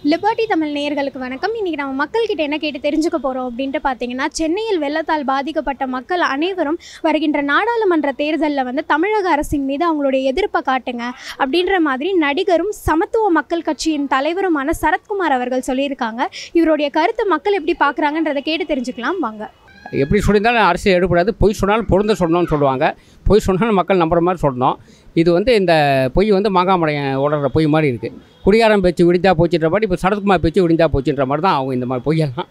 liberty Tamil நேயர்களுக்கு வணக்கம் இன்றைக்கி நம்ம மக்கள்கிட்ட என்ன கேட்டு தெரிஞ்சுக்க போகிறோம் அப்படின்ட்டு பார்த்தீங்கன்னா சென்னையில் வெள்ளத்தால் பாதிக்கப்பட்ட மக்கள் அனைவரும் வருகின்ற நாடாளுமன்ற தேர்தலில் வந்து தமிழக அரசின் மீது அவங்களுடைய எதிர்ப்பை காட்டுங்க அப்படின்ற மாதிரி நடிகரும் சமத்துவ மக்கள் கட்சியின் தலைவருமான சரத்குமார் அவர்கள் சொல்லியிருக்காங்க இவருடைய கருத்தை மக்கள் எப்படி பார்க்குறாங்கன்றதை கேட்டு தெரிஞ்சுக்கலாம் வாங்க எப்படி சொல்லியிருந்தாலும் அரசியல் எடுக்கூடாது பொய் சொன்னாலும் பொருந்த சொல்லணும்னு சொல்லுவாங்க பொய் சொன்னாலும் மக்கள் நம்புற மாதிரி சொல்லணும் இது வந்து இந்த பொய் வந்து மாங்காமடையன் ஓடுற பொய் மாதிரி இருக்குது குடிகாரம் பேச்சு விடிந்தா போச்சுன்ற மாதிரி இப்போ சரத்குமார் பேச்சு விடிந்தா போச்சுன்ற மாதிரி தான் அவங்க இந்த மாதிரி பொய்யெல்லாம்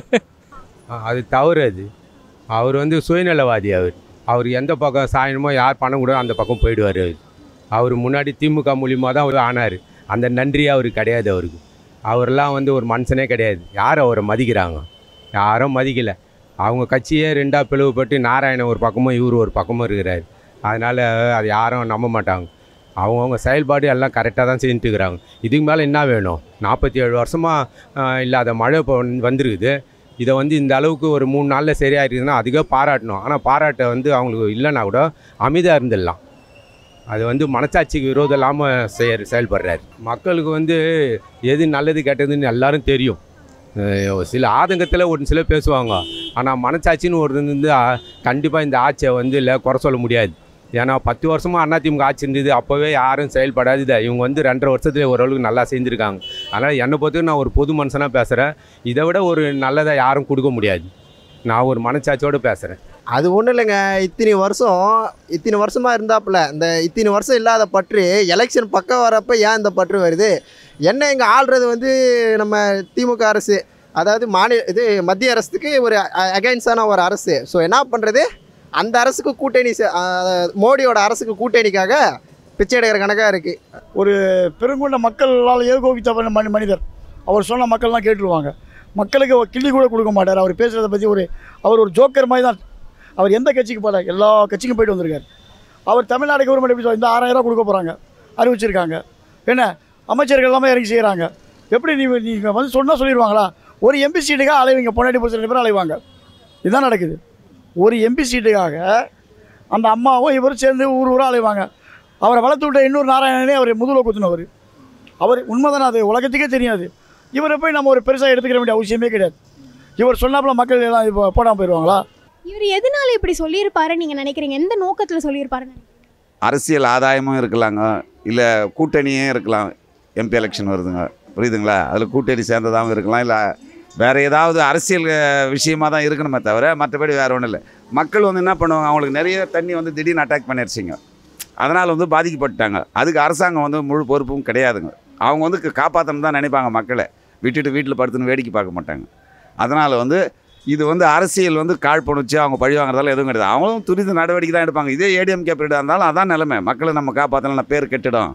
ஆ, அது தவறு அது அவர் வந்து சுயநலவாதி அவர் அவர் எந்த பக்கம் சாயணுமோ யார் பணம் கூட அந்த பக்கம் போயிடுவார் அவர் அவர் முன்னாடி திமுக மூலியமாக தான் அவர் ஆனார் அந்த நன்றி அவருக்கு கிடையாது அவருக்கு அவரெல்லாம் வந்து ஒரு மனுஷனே கிடையாது யார் அவரை மதிக்கிறாங்க யாரும் மதிக்கலை அவங்க கட்சியே ரெண்டாக பிளவுபட்டு நாராயணன் ஒரு பக்கமும் இவர் ஒரு பக்கமும் இருக்கிறார் அதனால் அது யாரும் நம்ப மாட்டாங்க அவங்கவுங்க செயல்பாடு எல்லாம் கரெக்டாக தான் செஞ்சுட்டு இருக்கிறாங்க இதுக்கு மேலே என்ன வேணும் நாற்பத்தி ஏழு வருஷமாக இல்லாத மழை இப்போ வந்திருக்குது இதை வந்து இந்த அளவுக்கு ஒரு மூணு நாளில் சரியாயிருக்குதுன்னா அதுக்கே பாராட்டணும் ஆனால் பாராட்ட வந்து அவங்களுக்கு இல்லைன்னா கூட அமைதியாக இருந்துடலாம் அது வந்து மனசாட்சிக்கு விரோதம் இல்லாமல் செய்ய செயல்படுறாரு மக்களுக்கு வந்து எது நல்லது கெட்டதுன்னு எல்லாரும் தெரியும் அஹ் சில ஆதங்கத்தில் ஒரு சிலர் பேசுவாங்க ஆனால் மனசாட்சின்னு ஒரு வந்து கண்டிப்பாக இந்த ஆட்சியை வந்து இல்லை குறை சொல்ல முடியாது ஏன்னா பத்து வருஷமாக அதிமுக ஆட்சி இருந்தது அப்போவே யாரும் செயல்படாது இதை இவங்க வந்து ரெண்டரை வருஷத்துல ஓரளவுக்கு நல்லா செஞ்சுருக்காங்க அதனால் என்னை பொறுத்தவரைக்கும் நான் ஒரு பொது மனுஷனாக பேசுகிறேன் இதை விட ஒரு நல்லதை யாரும் கொடுக்க முடியாது நான் ஒரு மனச்சாட்சியோடு பேசுகிறேன் அது ஒன்றும் இல்லைங்க இத்தனை வருஷம் இத்தனை வருஷமாக இருந்தாப்புல இந்த இத்தனை வருஷம் இல்லாத பற்று எலெக்ஷன் பக்கம் வரப்போ ஏன் இந்த பற்று வருது என்ன இங்கே ஆள்றது வந்து நம்ம திமுக அரசு அதாவது மாநில இது மத்திய அரசுக்கு ஒரு அகைன்ஸ்டான ஒரு அரசு ஸோ என்ன பண்ணுறது அந்த அரசுக்கு கூட்டணி சே- அஹ், மோடியோட அரசுக்கு கூட்டணிக்காக பிச்சை எடுக்கிற கணக்காக இருக்குது பெருங்கொண்ட மக்களால் ஏகோபித்த மனி மனிதர் அவர் சொன்ன மக்கள்லாம் கேட்டுருவாங்க மக்களுக்கு ஒரு கிள்ளி கூட கொடுக்க மாட்டார் அவர் பேசுகிறத பற்றி ஒரு அவர் ஒரு ஜோக்கர் மாதிரி தான் அவர் எந்த கட்சிக்கு போல எல்லா கட்சிக்கும் போயிட்டு வந்திருக்கார் அவர் தமிழ்நாடு கவர்மெண்ட் எப்படி சொல்ல- இந்த ஆறாயிரம் ரூபா கொடுக்க போகிறாங்க அறிவிச்சிருக்காங்க என்ன அமைச்சர்கள் எல்லாமே இறங்கி செய்கிறாங்க எப்படி நீ நீங்கள் வந்து சொன்னால் சொல்லிடுவாங்களா ஒரு எம்பி சீட்டுக்காக அலைவீங்க பொன்னாடி போச்சு ரெண்டு பேரும் அலைவாங்க இதுதான் நடக்குது ஒரு எம்பி சீட்டுக்காக அந்த அம்மாவும் இவரும் சேர்ந்து ஊர் ஊராக அலைவாங்க அவரை வளர்த்து விட்ட இன்னொரு நாராயணனே அவர் முதுகில் குத்துனவர் அவர் உண்மைதானே அது உலகத்துக்கே தெரியாது இவரை போய் நம்ம ஒரு பெருசாக எடுத்துக்கிற வேண்டிய அவசியமே கிடையாது இவர் சொன்னாப்புல மக்கள் எல்லாம் இப்போ போடாமல் போயிடுவாங்களா இவர் எதனால இப்படி சொல்லியிருப்பாரு நீங்கள் நினைக்கிறீங்க எந்த நோக்கத்தில் சொல்லியிருப்பாருன்னு அரசியல் ஆதாயமும் இருக்கலாங்க இல்லை கூட்டணியே இருக்கலாம் எம்பி எலெக்ஷன் வருதுங்க புரியுதுங்களா அதில் கூட்டணி சேர்ந்ததாகவும் இருக்கலாம் இல்லை வேறு ஏதாவது அரசியல் அஹ், விஷயமா தான் இருக்கணுமே தவிர மற்றபடி வேறு ஒன்றும் இல்லை மக்கள் வந்து என்ன பண்ணுவாங்க அவங்களுக்கு நிறைய தண்ணி வந்து திடீர்னு அட்டாக் பண்ணிருச்சிங்க அதனால் வந்து பாதிக்கப்பட்டாங்க அதுக்கு அரசாங்கம் வந்து முழு பொறுப்பும் கிடையாதுங்க அவங்க வந்து காப்பாற்றணும் தான் நினைப்பாங்க மக்களை விட்டுட்டு வீட்டில் படுத்துன்னு வேடிக்கை பார்க்க மாட்டாங்க அதனால் வந்து இது வந்து அரசியல் வந்து காழ்ப்புணர்ச்சி அவங்க பழி வாங்குறதால எதுவும் கிடையாது அவங்களும் துரித நடவடிக்கை தான் எடுப்பாங்க இதே ஏடிஎம்கே பீரியடாக இருந்தாலும் அதான் நிலைமை மக்களை நம்ம காப்பாற்றலாம் பேர் கெட்டுடும்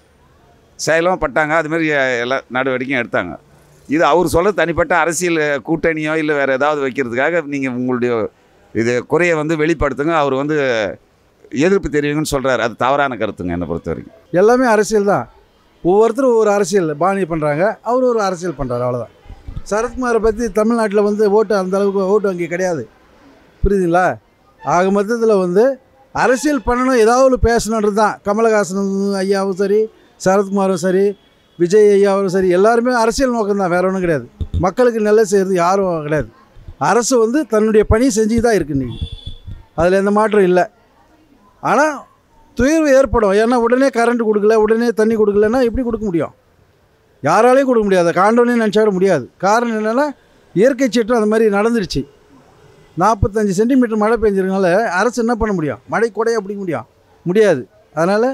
செயலும் பட்டாங்க அதுமாரி எல்லா நடவடிக்கையும் எடுத்தாங்க இது அவர் சொல்ல தனிப்பட்ட அரசியல் கூட்டணியோ இல்லை வேறு ஏதாவது வைக்கிறதுக்காக நீங்கள் உங்களுடைய இது குறையை வந்து வெளிப்படுத்துங்க அவர் வந்து எதிர்ப்பு தெரிவிங்கன்னு சொல்கிறாரு அது தவறான கருத்துங்க என்னை பொறுத்த வரைக்கும் எல்லாமே அரசியல் தான் ஒவ்வொருத்தரும் ஒவ்வொரு அரசியல் பாணி பண்ணுறாங்க அவர் ஒரு அரசியல் பண்ணுறாரு அவ்வளோதான் சரத்குமாரை பற்றி தமிழ்நாட்டில் வந்து ஓட்டு அந்த அளவுக்கு ஓட்டு வங்கி கிடையாது புரியுதுங்களா ஆக மொத்தத்தில் வந்து அரசியல் பண்ணணும் ஏதாவது ஒரு பேசணுன்றது தான் கமலஹாசன் ஐயாவும் சரி சரத்குமாரும் சரி விஜய் ஐயாவும் சரி எல்லாருமே அரசியல் நோக்கம் தான் வேற ஒன்றும் கிடையாது மக்களுக்கு நல்லது செய்கிறது யாரும் கிடையாது அரசு வந்து தன்னுடைய பணி செஞ்சு தான் இருக்கு இன்றைக்கி அதில் எந்த மாற்றம் இல்லை ஆனால் துயர்வு ஏற்படும் ஏன்னா உடனே கரண்ட் கொடுக்கல உடனே தண்ணி கொடுக்கலன்னா எப்படி கொடுக்க முடியும் யாராலையும் கொடுக்க முடியாது காண்டோனே நினச்சாட முடியாது காரணம் என்னென்னா இயற்கை சீற்றம் அந்த மாதிரி நடந்துருச்சு நாற்பத்தஞ்சு சென்டிமீட்டர் மழை பெஞ்சதுனால அரசு என்ன பண்ண முடியும் மழை கொடையாக பிடிக்க முடியும் முடியாது அதனால்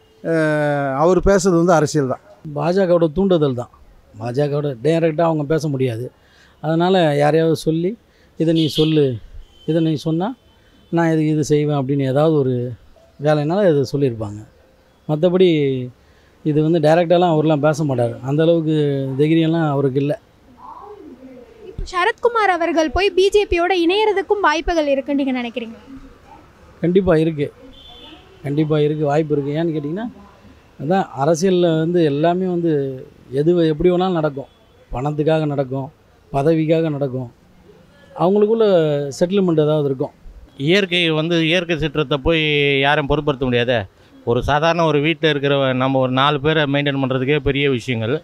அவர் பேசுறது வந்து அரசியல் தான் பாஜகவோட தூண்டுதல் தான் பாஜகவோட டைரெக்டாக அவங்க பேச முடியாது அதனால் யாரையாவது சொல்லி இதை நீ சொல்லு இதை நீ சொன்னால் நான் இது இது செய்வேன் அப்படின்னு ஏதாவது ஒரு வேலைனால இதை சொல்லியிருப்பாங்க மற்றபடி இது வந்து டைரெக்டாலாம் அவர்லாம் பேச மாட்டார் அந்த அளவுக்கு தைரியம்லாம் அவருக்கு இல்லை இப்போ சரத்குமார் அவர்கள் போய் பிஜேபியோட இணையறதுக்கும் வாய்ப்புகள் இருக்குன்னு நீங்கள் நினைக்கிறீங்களா கண்டிப்பாக இருக்குது கண்டிப்பாக இருக்குது வாய்ப்பு இருக்குது ஏன்னு கேட்டிங்கன்னா அதான் அரசியலில் வந்து எல்லாமே வந்து எது எப்படி வேணாலும் நடக்கும் பணத்துக்காக நடக்கும் பதவிக்காக நடக்கும் அவங்களுக்குள்ள செட்டில்மெண்ட் ஏதாவது இருக்கும் இயற்கை வந்து இயற்கை சீற்றத்தை போய் யாரும் பொருட்படுத்த முடியாதே ஒரு சாதாரண ஒரு வீட்டில் இருக்கிற நம்ம ஒரு நாலு பேரை மெயின்டைன் பண்ணுறதுக்கே பெரிய விஷயங்கள்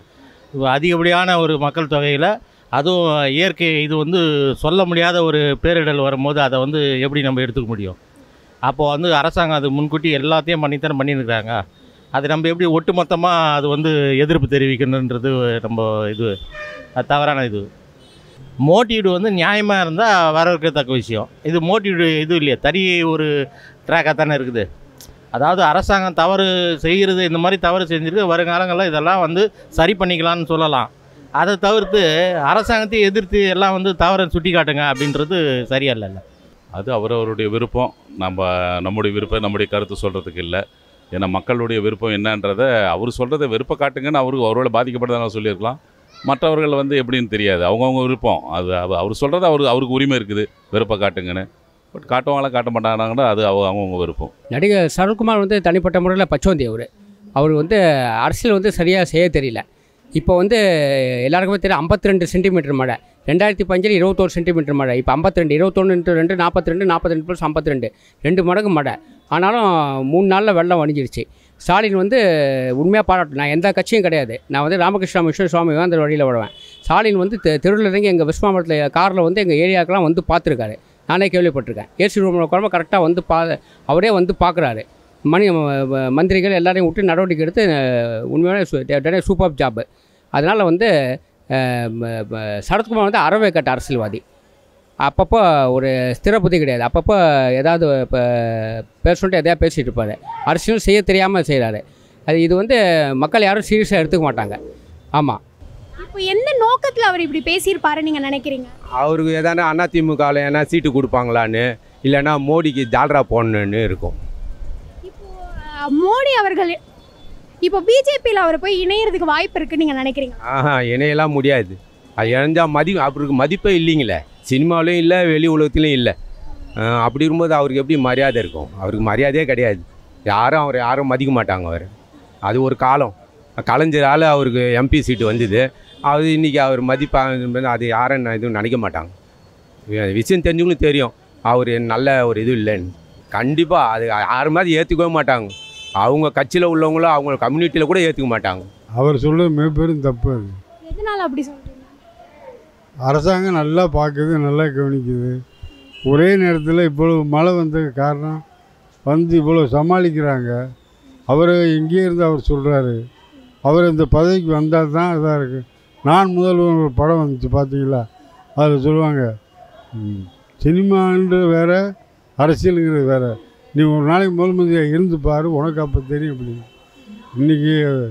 அதிகப்படியான ஒரு மக்கள் தொகையில் அதுவும் இயற்கை இது வந்து சொல்ல முடியாத ஒரு பேரிடர் வரும்போது அதை வந்து எப்படி நம்ம எடுத்துக்க முடியும் அப்போது வந்து அரசாங்கம் அது முன்கூட்டி எல்லாத்தையும் பண்ணித்தானே பண்ணியிருக்கிறாங்க அது நம்ம எப்படி ஒட்டுமொத்தமாக அது வந்து எதிர்ப்பு தெரிவிக்கணுன்றது நம்ம இது அது தவறான இது மோட்டிவ்டு வந்து நியாயமாக இருந்தால் வரவேற்கத்தக்க விஷயம் இது மோட்டிவ்டு இது இல்லையா தனி ஒரு ட்ராக்காக தானே இருக்குது அதாவது அரசாங்கம் தவறு செய்கிறது இந்த மாதிரி தவறு செஞ்சுருக்கு வருங்காலங்களில் இதெல்லாம் வந்து சரி பண்ணிக்கலாம்னு சொல்லலாம் அதை தவிர்த்து அரசாங்கத்தை எதிர்த்து எல்லாம் வந்து தவறை சுட்டி காட்டுங்க அப்படின்றது சரியா இல்லைல்ல அது அவரவருடைய விருப்பம் நம்ம நம்முடைய விருப்பம் நம்முடைய கருத்து சொல்கிறதுக்கு இல்லை ஏன்னா மக்களுடைய விருப்பம் என்னன்றதை அவர் சொல்கிறத விருப்ப காட்டுங்கன்னு அவருக்கு அவரோட பாதிக்கப்பட்டதாக சொல்லியிருக்கலாம் மற்றவர்கள் வந்து எப்படின்னு தெரியாது அவங்கவுங்க விருப்பம் அது அவ- அவர் சொல்கிறது அவருக்கு அவருக்கு உரிமை இருக்குது விருப்ப காட்டுங்கன்னு பட் காட்டுவாங்களா காட்ட மாட்டாங்கன்னா அது அவங்க அவங்கவுங்க விருப்பம் நடிகர் சரத்குமார் வந்து தனிப்பட்ட முறையில் பச்சோந்தி அவர் அவர் வந்து அரசியல் வந்து சரியாக செய்ய தெரியல இப்போ வந்து எல்லாருக்குமே தெரியும் 52 ரெண்டு சென்டிமீட்டர் மழை ரெண்டாயிரத்தி பஞ்சில் இருபத்தோரு சென்டிமீட்டர் மழை இப்போ 52 ரெண்டு இருபத்தொன்று இன்ட்டு ரெண்டு நாற்பத்தி ரெண்டு நாற்பத்தி ரெண்டு ப்ளஸ் ஐம்பத்தி ரெண்டு ரெண்டு மடங்கு மழை ஆனாலும் மூணு நாளில் வெள்ளம் வணிஞ்சிருச்சு ஸ்டாலின் வந்து உண்மையாக பாராட்டு நான் எந்த கட்சியும் கிடையாது நான் வந்து ராமகிருஷ்ணா மிஸ்ர சுவாமி அந்த வழியில் வருவேன் ஸ்டாலின் வந்து தெ- தெருவில் இறங்கி எங்கள் விஸ்வாமரத்தில் காரில் வந்து எங்கள் ஏரியாக்கெலாம் வந்து பார்த்துருக்காரு நானே கேள்விப்பட்டிருக்கேன் ஏசி ரூம் குழம்பு கரெக்டாக வந்து பா அவரே வந்து பார்க்குறாரு மணி ம- ம- மந்திரிகள் எல்லாரையும் விட்டு நடவடிக்கை எடுத்து அஹ், உண்மையான சூப்பர் ஜாப் அதனால் வந்து அஹ், ம- ம- சரத்குமார் வந்து அறவே கட்ட அரசியல்வாதி அப்பப்போ ஒரு ஸ்திர புத்தி கிடையாது அப்பப்போ ஏதாவது இப்போ பேர் சொல்லிட்டு எதையா பேசிகிட்டு இருப்பார் அரசியலும் செய்ய தெரியாமல் செய்கிறாரு அது இது வந்து மக்கள் யாரும் சீரியஸாக எடுத்துக்க மாட்டாங்க ஆமாம் இப்போ எந்த நோக்கத்தில் அவர் இப்படி பேசியிருப்பாரு நீங்கள் நினைக்கிறீங்க அவருக்கு எதனா அதிமுகவில் ஏன்னா சீட்டு கொடுப்பாங்களான்னு இல்லைன்னா மோடிக்கு ஜால்ரா போடணுன்னு இருக்கும் அஹ், மோடி அவர்கள் இப்போ பிஜேபியில் அவர் போய் இணையறதுக்கு வாய்ப்பு இருக்குன்னு நீங்கள் நினைக்கிறீங்க ஆஹா இணையெல்லாம் முடியாது அது இணைஞ்சால் மதி அவருக்கு மதிப்பே இல்லைங்களே சினிமாவிலையும் இல்லை வெளி உலகத்துலையும் இல்லை ஆஹ் அப்படி இருக்கும்போது அவருக்கு எப்படி மரியாதை இருக்கும் அவருக்கு மரியாதையே கிடையாது யாரும் அவரை யாரும் மதிக்க மாட்டாங்க அவர் அது ஒரு காலம் கலைஞரால் அவருக்கு எம்பி சீட்டு வந்தது அது இன்றைக்கி அவர் மதிப்பாங்க அது யாரும் நான் எதுவும் நினைக்க மாட்டாங்க வி- விஷயம் தெரிஞ்சவங்களும் தெரியும் அவர் நல்ல ஒரு இது இல்லைன்னு கண்டிப்பாக அது யாருமே அது ஏற்றுக்கவே மாட்டாங்க அவங்க கட்சியில் உள்ளவங்களும் அவங்க கம்யூனிட்டியில் கூட ஏற்றுக்க மாட்டாங்க அவர் சொல்றது மிகப்பெரும் தப்பு அது எதனால அப்படி சொல்கிறீங்க அரசாங்கம் நல்லா பார்க்குது நல்லா கவனிக்குது ஒரே நேரத்தில் இவ்வளவு மழை வந்ததுக்கு காரணம் வந்து இவ்வளோ சமாளிக்கிறாங்க அவர் எங்கேயே இருந்து அவர் சொல்கிறாரு அவர் இந்த பதவிக்கு வந்தால் தான் இதாக இருக்குது நான் முதல்வன் ஒரு படம் வந்துச்சு பார்த்தீங்களா அதில் சொல்லுவாங்க ம், சினிமான்ற வேற அரசியலுங்கிறது வேற நீ ஒரு நாளைக்கு முதல் மந்திரியாக இருந்து பாரு உனக்கு அப்போ தெரியும் அப்படின்னு இன்றைக்கி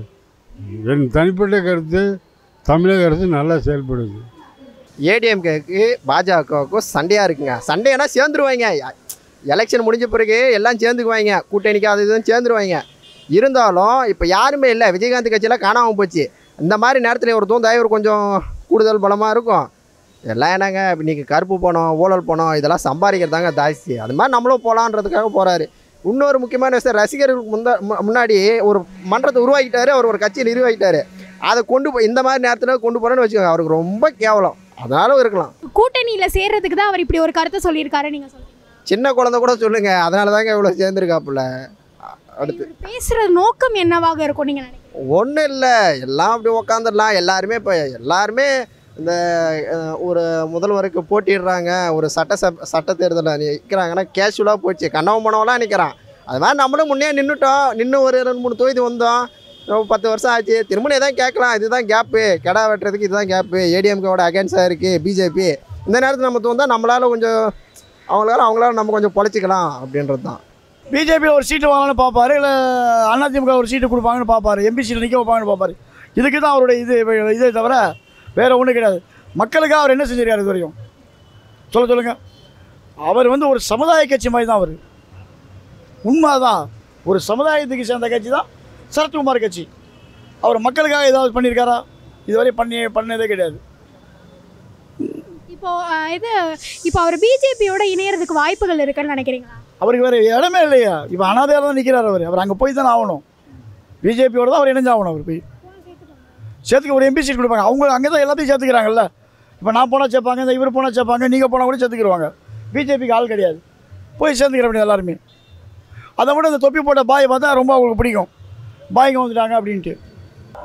என் தனிப்பட்ட கருத்து தமிழக அரசு நல்லா செயல்படுது ஏடிஎம்கேக்கு பாஜகவுக்கும் சண்டையாக இருக்குங்க சண்டைனா சேர்ந்துருவாங்க எலெக்ஷன் முடிஞ்ச பிறகு எல்லாம் சேர்ந்துக்குவாங்க கூட்டணிக்கு அது இதுன்னு சேர்ந்துருவாங்க இருந்தாலும் இப்போ யாருமே இல்லை விஜயகாந்த் கட்சியெல்லாம் காணாமல் போச்சு இந்த மாதிரி நேரத்தில் ஒரு தூந்தாய் கொஞ்சம் கூடுதல் பலமாக இருக்கும் எல்லாம் என்னங்க இன்றைக்கி கருப்பு பணம் ஊழல் பணம் இதெல்லாம் சம்பாதிக்கிறதாங்க ஜாஸ்தி அது மாதிரி நம்மளும் போகலான்றதுக்காக போகிறாரு இன்னொரு முக்கியமான விஷயம் ரசிகர்களுக்கு முந்த மு- முன்னாடி ஒரு மன்றத்தை உருவாக்கிட்டாரு அவர் ஒரு கட்சியை நிர்வகிட்டாரு அதை கொண்டு போய் இந்த மாதிரி நேரத்தில் கொண்டு போகிறேன்னு வச்சுக்கோங்க அவருக்கு ரொம்ப கேவலம் அதனாலும் இருக்கலாம் கூட்டணியில் சேர்றதுக்கு தான் அவர் இப்படி ஒரு கருத்தை சொல்லியிருக்காரு நீங்கள் சொல்லுங்கள் சின்ன குழந்தை கூட சொல்லுங்க அதனால தாங்க இவ்வளோ சேர்ந்துருக்காப்புல அடுத்து பேசுகிற நோக்கம் என்னவாக இருக்கும் நீங்கள் நினைக்கிறீங்க ஒன்றும் இல்லை எல்லாம் அப்படி உக்காந்துடலாம் எல்லாருமே இப்போ எல்லாருமே இந்த அஹ், ஒரு முதல்வருக்கு போட்டிடுறாங்க ஒரு சட்ட சப் சட்ட தேர்தலில் நிற்கிறாங்கன்னா கேஷுவலாக போச்சு கண்ணவன் மனவெல்லாம் நிற்கிறான் அது மாதிரி நம்மளும் முன்னே நின்றுட்டோம் நின்று ஒரு ரெண்டு மூணு தொகுதி வந்தோம் ஒரு பத்து வருஷம் ஆச்சு திரும்ப எதாவது கேட்கலாம் இதுதான் கேப்பு கெடா வெட்டுறதுக்கு இதுதான் கேப்பு ஏடிஎம்கேவோட அகேன்ஸ்டாக இருக்குது பிஜேபி இந்த நேரத்தில் நம்ம தோந்தா நம்மளால் கொஞ்சம் அவங்களால அவங்களால நம்ம கொஞ்சம் பொழைச்சிக்கலாம் அப்படின்றது தான் பிஜேபியில் ஒரு சீட்டு வாங்கலாம்னு பார்ப்பாரு இல்லை அதிமுக ஒரு சீட்டு கொடுப்பாங்கன்னு பார்ப்பாரு எம்பி சீட்டில் நிற்க வைப்பாங்கன்னு பார்ப்பாரு இதுக்கு தான் அவருடைய இது இதே தவிர வேறு ஒன்றும் கிடையாது மக்களுக்காக அவர் என்ன செஞ்சிருக்காரு இது வரையும் சொல்ல சொல்லுங்கள் அவர் வந்து ஒரு சமுதாய கட்சி மாதிரி தான் அவர் உண்மை தான் ஒரு சமுதாயத்துக்கு சேர்ந்த கட்சி தான் சரத்குமார் கட்சி அவர் மக்களுக்காக ஏதாவது பண்ணியிருக்காரா இதுவரை பண்ணி பண்ணதே கிடையாது இப்போ அஹ், இது இப்போ அவர் பிஜேபியோட இணையறதுக்கு வாய்ப்புகள் இருக்குன்னு நினைக்கிறீங்களா அவருக்கு வேறு இடமே இல்லையா இப்போ அனாதையாக தான் நிற்கிறார் அவர் அவர் அங்கே போய் தானே ஆகணும் பிஜேபியோட தான் அவர் இணைஞ்சாகணும் அவர் போய் சேர்த்துக்க ஒரு எம்பி சீட் கொடுப்பாங்க அவங்க அங்கே தான் எல்லாத்தையும் சேர்த்துக்கிறாங்கல்ல இப்போ நான் போனால் சேர்ப்பாங்க இந்த இவர் போனால் சேர்ப்பாங்க நீங்கள் போனால் கூட சேர்த்துக்கிடுவாங்க பிஜேபிக்கு ஆள் கிடையாது போய் சேர்ந்துக்கிற முடியாது எல்லாருமே அதை விட இந்த தொப்பி போட்ட பாய் பார்த்தா ரொம்ப அவங்களுக்கு பிடிக்கும் பாய்ங்க வந்துட்டாங்க அப்படின்ட்டு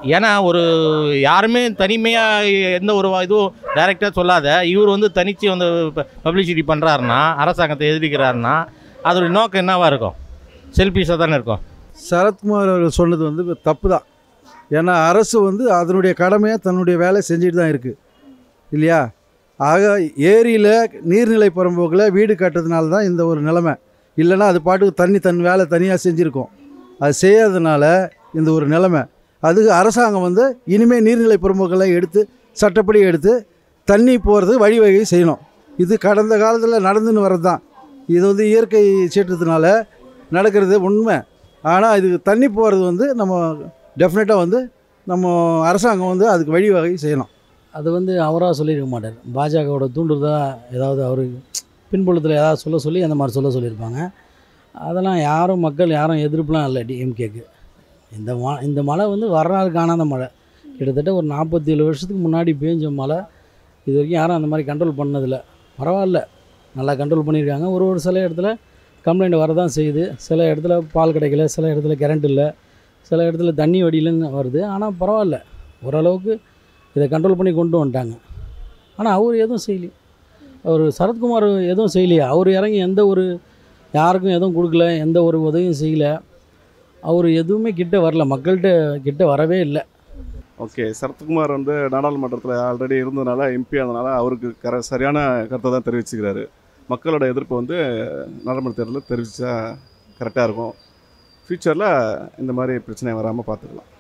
ஏன்னா ஒரு யாருமே தனிமையாக எந்த ஒரு வா- இதுவும் டைரெக்டாக சொல்லாத இவர் வந்து தனிச்சு வந்து பப்ளிசிட்டி பண்ணுறாருன்னா அரசாங்கத்தை எதிர்க்கிறாருன்னா அதோடைய நோக்கம் என்னவா இருக்கும் செல்ஃபிஷாக தானே இருக்கும் சரத்குமார் அவர்கள் சொன்னது வந்து தப்பு தான் ஏன்னா அரசு வந்து அதனுடைய கடமையை தன்னுடைய வேலை செஞ்சுட்டு தான் இருக்குது இல்லையா ஆக ஏரியில் நீர்நிலை புறம்போக்கில் வீடு கட்டுறதுனால தான் இந்த ஒரு நிலைமை இல்லைன்னா அது பாட்டுக்கு தண்ணி தன் வேலை தனியாக செஞ்சுருக்கோம் அது செய்யாததுனால இந்த ஒரு நிலைமை அதுக்கு அரசாங்கம் வந்து இனிமேல் நீர்நிலை புறம்போக்களை எடுத்து சட்டப்படி எடுத்து தண்ணி போகிறது வழிவகை செய்யணும் இது கடந்த காலத்தில் நடந்துன்னு வர்றது தான் இது வந்து இயற்கை சீற்றத்தினால நடக்கிறது உண்மை ஆனால் இதுக்கு தண்ணி போகிறது வந்து நம்ம டெஃபினட்டாக வந்து நம்ம அரசாங்கம் வந்து அதுக்கு வழிவகை செய்யணும் அது வந்து அவராக சொல்லியிருக்க மாட்டார் பாஜகவோட தூண்டுறதா ஏதாவது அவர் பின்புலத்தில் ஏதாவது சொல்ல சொல்லி அந்த மாதிரி சொல்ல சொல்லியிருப்பாங்க அதெல்லாம் யாரும் மக்கள் யாரும் எதிர்ப்புலாம் இல்லை டிஎம்கேக்கு இந்த ம இந்த மழை வந்து வரலாறு காணாத மழை கிட்டத்தட்ட ஒரு நாற்பத்தி ஏழு வருஷத்துக்கு முன்னாடி பேஞ்ச மழை இது வரைக்கும் யாரும் அந்த மாதிரி கண்ட்ரோல் பண்ணதில்ல பரவாயில்ல நல்லா கண்ட்ரோல் பண்ணியிருக்காங்க ஒரு ஒரு சில இடத்துல கம்ப்ளைண்ட் வரதான் செய்யுது சில இடத்துல பால் கிடைக்கல சில இடத்துல கரண்ட் இல்லை சில இடத்துல தண்ணி வடியிலன்னு வருது ஆனால் பரவாயில்ல ஓரளவுக்கு இதை கண்ட்ரோல் பண்ணி கொண்டு வந்துட்டாங்க ஆனால் அவர் எதுவும் செய்யலையே அவர் சரத்குமார் எதுவும் செய்யலையே அவர் இறங்கி எந்த ஒரு யாருக்கும் எதுவும் கொடுக்கல எந்த ஒரு உதவியும் செய்யல அவர் எதுவுமே கிட்ட வரல மக்கள்கிட்ட கிட்ட வரவே இல்லை ஓகே சரத்குமார் வந்து நாடாளுமன்றத்தில் ஆல்ரெடி இருந்ததுனால எம்பி ஆனதுனால அவருக்கு கர சரியான கருத்தை தான் தெரிவிச்சுக்கிறாரு மக்களோட எதிர்ப்பு வந்து நாடாளுமன்ற தேர்தலில் தெரிவித்தா கரெக்டாக இருக்கும் ஃப்யூச்சரில் இந்த மாதிரி பிரச்சனை வராமல் பார்த்துக்கலாம்